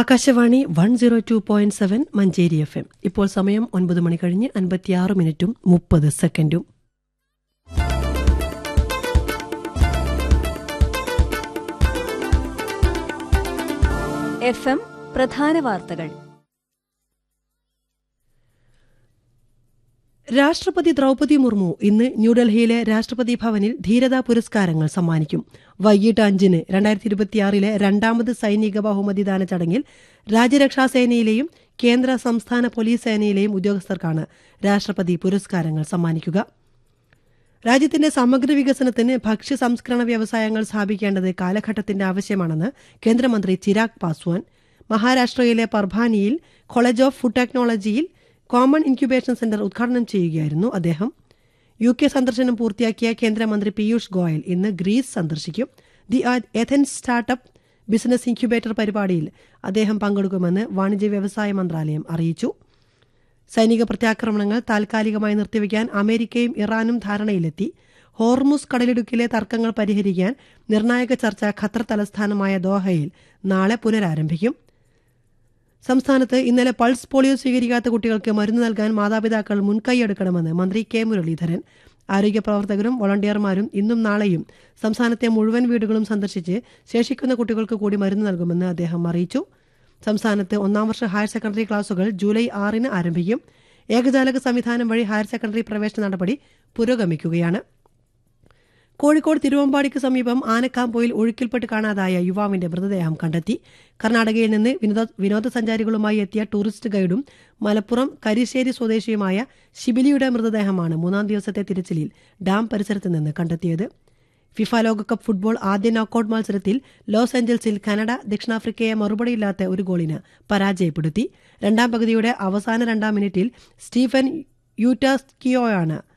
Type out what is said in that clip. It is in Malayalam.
Akashvani one zero two point seven Manjeri F M ഇപ്പോൾ സമയം ഒൻപത് മണി കഴിഞ്ഞ് അൻപത്തിയാറ് മിനിറ്റും മുപ്പത് സെക്കൻഡും എഫ് എം പ്രധാന വാർത്തകൾ രാഷ്ട്രപതി ദ്രൗപദി മുർമു ഇന്ന് ന്യൂഡൽഹിയിലെ രാഷ്ട്രപതി ഭവനിൽ ധീരതാ പുരസ്കാരങ്ങൾ സമ്മാനിക്കും വൈകിട്ട് അഞ്ചിന് രണ്ടായിരത്തി ഇരുപത്തിയാറിലെ രണ്ടാമത് സൈനിക ബഹുമതിദാന ചടങ്ങിൽ രാജ്യരക്ഷാ സേനയിലെയും കേന്ദ്ര സംസ്ഥാന പോലീസ് സേനയിലെയും ഉദ്യോഗസ്ഥർക്കാണ് രാഷ്ട്രപതി പുരസ്കാരങ്ങൾ സമ്മാനിക്കുക രാജ്യത്തിന്റെ സമഗ്ര വികസനത്തിന് ഭക്ഷ്യ സംസ്കരണ വ്യവസായങ്ങൾ സ്ഥാപിക്കേണ്ടത് കാലഘട്ടത്തിന്റെ ആവശ്യമാണെന്ന് കേന്ദ്രമന്ത്രി ചിരാഗ് പാസ്വാൻ മഹാരാഷ്ട്രയിലെ പർഭാനിയിൽ കോളേജ് ഓഫ് ഫുഡ് ടെക്നോളജിയിൽ കോമൺ ഇൻക്യുബേഷൻ സെന്റർ ഉദ്ഘാടനം ചെയ്യുകയായിരുന്നു അദ്ദേഹം യു കെ സന്ദർശനം പൂർത്തിയാക്കിയ കേന്ദ്രമന്ത്രി പീയൂഷ് ഗോയൽ ഇന്ന് ഗ്രീസ് സന്ദർശിക്കും the Athens startup business incubator പരിപാടിയിൽ അദ്ദേഹം പങ്കെടുക്കുമെന്ന് വാണിജ്യ വ്യവസായ മന്ത്രാലയം അറിയിച്ചു സൈനിക പ്രത്യാക്രമണങ്ങൾ താൽക്കാലികമായി നിർത്തിവെക്കാൻ അമേരിക്കയും ഇറാനും ധാരണയിലെത്തി ഹോർമുസ് കടലിടുക്കിലെ തർക്കങ്ങൾ പരിഹരിക്കാൻ നിർണായക ചർച്ച ഖത്തർ തലസ്ഥാനമായ ദോഹയിൽ നാളെ പുനരാരംഭിക്കും സംസ്ഥാനത്ത് ഇന്നലെ പൾസ് പോളിയോ സ്വീകരിക്കാത്ത കുട്ടികൾക്ക് മരുന്ന് നൽകാൻ മാതാപിതാക്കൾ മുൻകൈയെടുക്കണമെന്ന് മന്ത്രി കെ മുരളീധരൻ ആരോഗ്യ പ്രവർത്തകരും വോളണ്ടിയർമാരും ഇന്നും നാളെയും സംസ്ഥാനത്തെ മുഴുവൻ വീടുകളും സന്ദർശിച്ച് ശേഷിക്കുന്ന കുട്ടികൾക്ക് കൂടി മരുന്ന് നൽകുമെന്ന് അദ്ദേഹം അറിയിച്ചു സംസ്ഥാനത്ത് ഒന്നാം വർഷ ഹയർ സെക്കൻഡറി ക്ലാസുകൾ ജൂലൈ ആറിന് ആരംഭിക്കും ഏകജാലക സംവിധാനം വഴി ഹയർ സെക്കൻഡറി പ്രവേശന നടപടി പുരോഗമിക്കുകയാണ് കോഴിക്കോട് തിരുവമ്പാടിക്ക് സമീപം ആനക്കാമ്പോയിൽ ഒഴുക്കിൽപ്പെട്ട് കാണാതായ യുവാവിന്റെ മൃതദേഹം കണ്ടെത്തി കർണാടകയിൽ നിന്ന് വിനോദ വിനോദസഞ്ചാരികളുമായി എത്തിയ ടൂറിസ്റ്റ് ഗൈഡും മലപ്പുറം കരിശ്ശേരി സ്വദേശിയുമായ ശിബിലിയുടെ മൃതദേഹമാണ് മൂന്നാം ദിവസത്തെ തിരച്ചിലിൽ ഡാം പരിസരത്ത് നിന്ന് കണ്ടെത്തിയത് ഫിഫ ലോകകപ്പ് ഫുട്ബോൾ ആദ്യ നോക്കൌട്ട് മത്സരത്തിൽ ലോസ് ഏഞ്ചൽസിൽ കാനഡ ദക്ഷിണാഫ്രിക്കയെ മറുപടിയില്ലാത്ത ഒരു ഗോളിന് പരാജയപ്പെടുത്തി രണ്ടാം പകുതിയുടെ അവസാന രണ്ടാം മിനിറ്റിൽ സ്റ്റീഫൻ യൂറ്റാസ്കിയോയാണ്